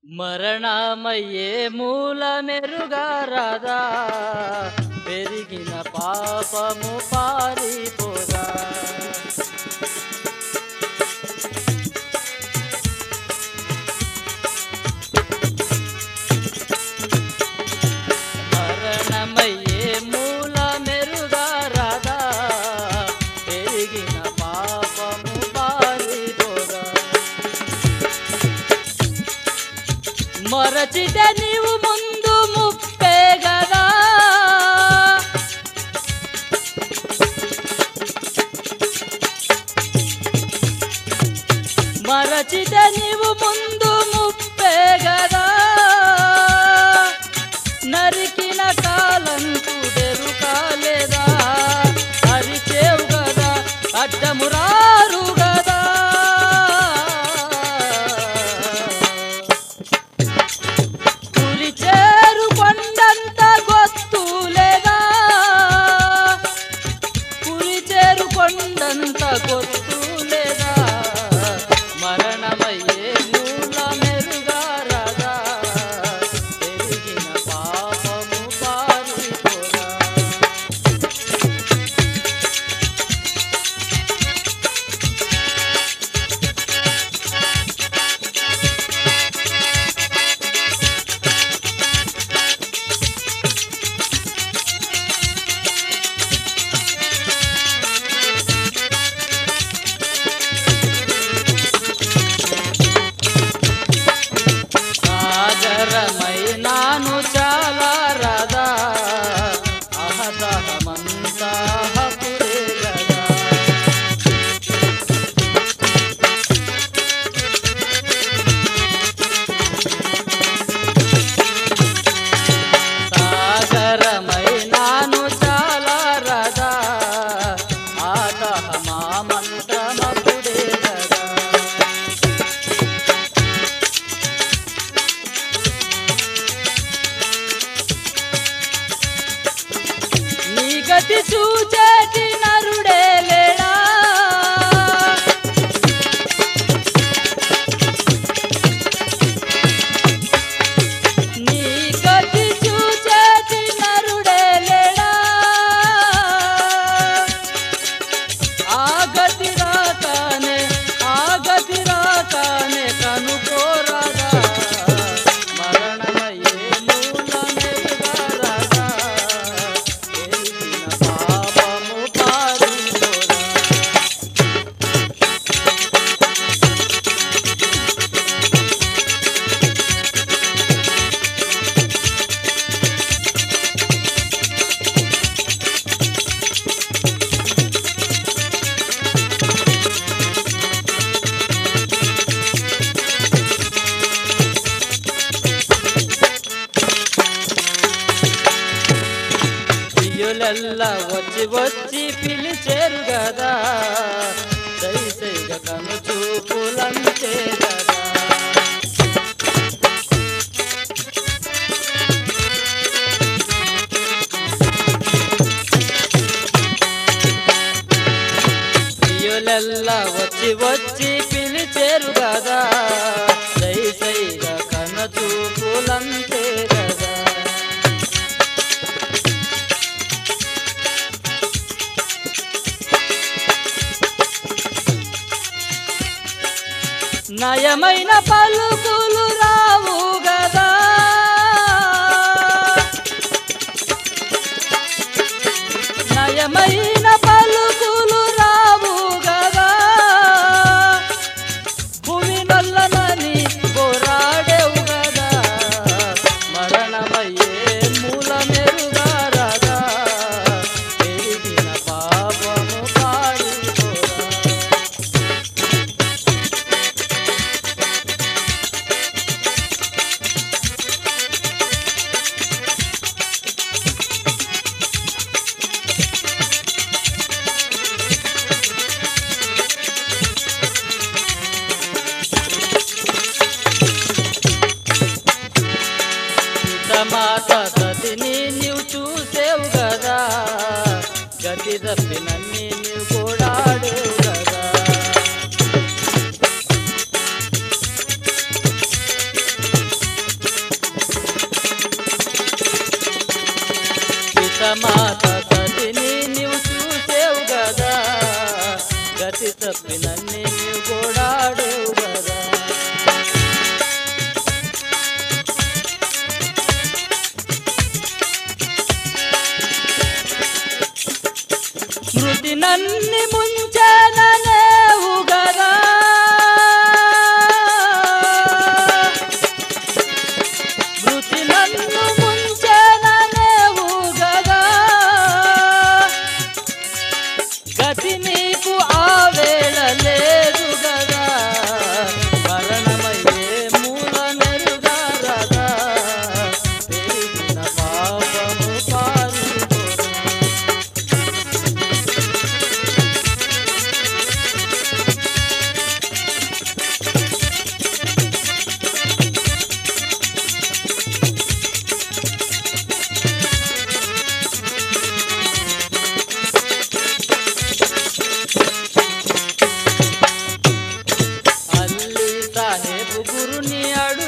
మరణమయ్యే మూల మెరుగారాదా పెరిగిన పాపము పారిపోదా మరణమయ్యే మూల మెరుగారాదా పెరిగిన పాపము పారిపోదా మరచిత నీవు ముందు ముప్పే గదా మరచిత నీవు ముందు ముప్పే గదా నరికిన కాలంకు కాలేదా అరిచేవు గదా అడ్డము రారు గదా పులి చేరు కొండంత గొత్తు లేదా పులి చేరు కొండంత గొత్తు లేదా మరణమయ్యే మూల మెరుగారదా పెరిగిన పాపము పారిపోదా సాగరమైనాను చాలా రదా అహదహమంతా హపురే గదా సాగరమైనాను చాలా రదా ఆదహమామంతమపుడే గదా నీ గతి చూచేటి నరుడే లేడా నీ గతి చూచేటి నరుడే లేడా ఆ గతి రాకానే ఆ గతి రాకానే కనుకోరాగా మరణమయ్యే మూల మెరుగారాగా పెరిగిన పాపము పారిపోరా ప్రియులల్లా వచ్చి వచ్చి పిలిచేరు గదా దయసైగా కను చూపులంతే గదా ప్రియులల్లా వచ్చి వచ్చి పిలిచేరు గదా దయసైగా కన చూపులంతే గదా నయమైన పలుకులు రావు గదా నయమైన పలుకులు రావు గదా భూమి నల్లనని పోరాడేవు గదా మరణమయ్యే మూల మెరుగారదా పెరిగిన పాపము పాడిపోరా మాత సతిని నీవు చూసేవు కదా గతి తప్పినన్ని నీవు కూడాడేవు కదా సీతమాత తల్లిని నీవు చూసేవు గదా గతి తప్పి నన్ను నీవు గోడాడేవు గదా మృతి నన్ని ముంచననేవు గదా మృతి నన్ను ముంచననేవు గదా గతి నీకు ఆవేళ లేదు గదా మరణమయ్యే మూల నెరుగా రదా పెరిగిన పాపము పారిపోదా అల్లి సాహేబు గురుని అడు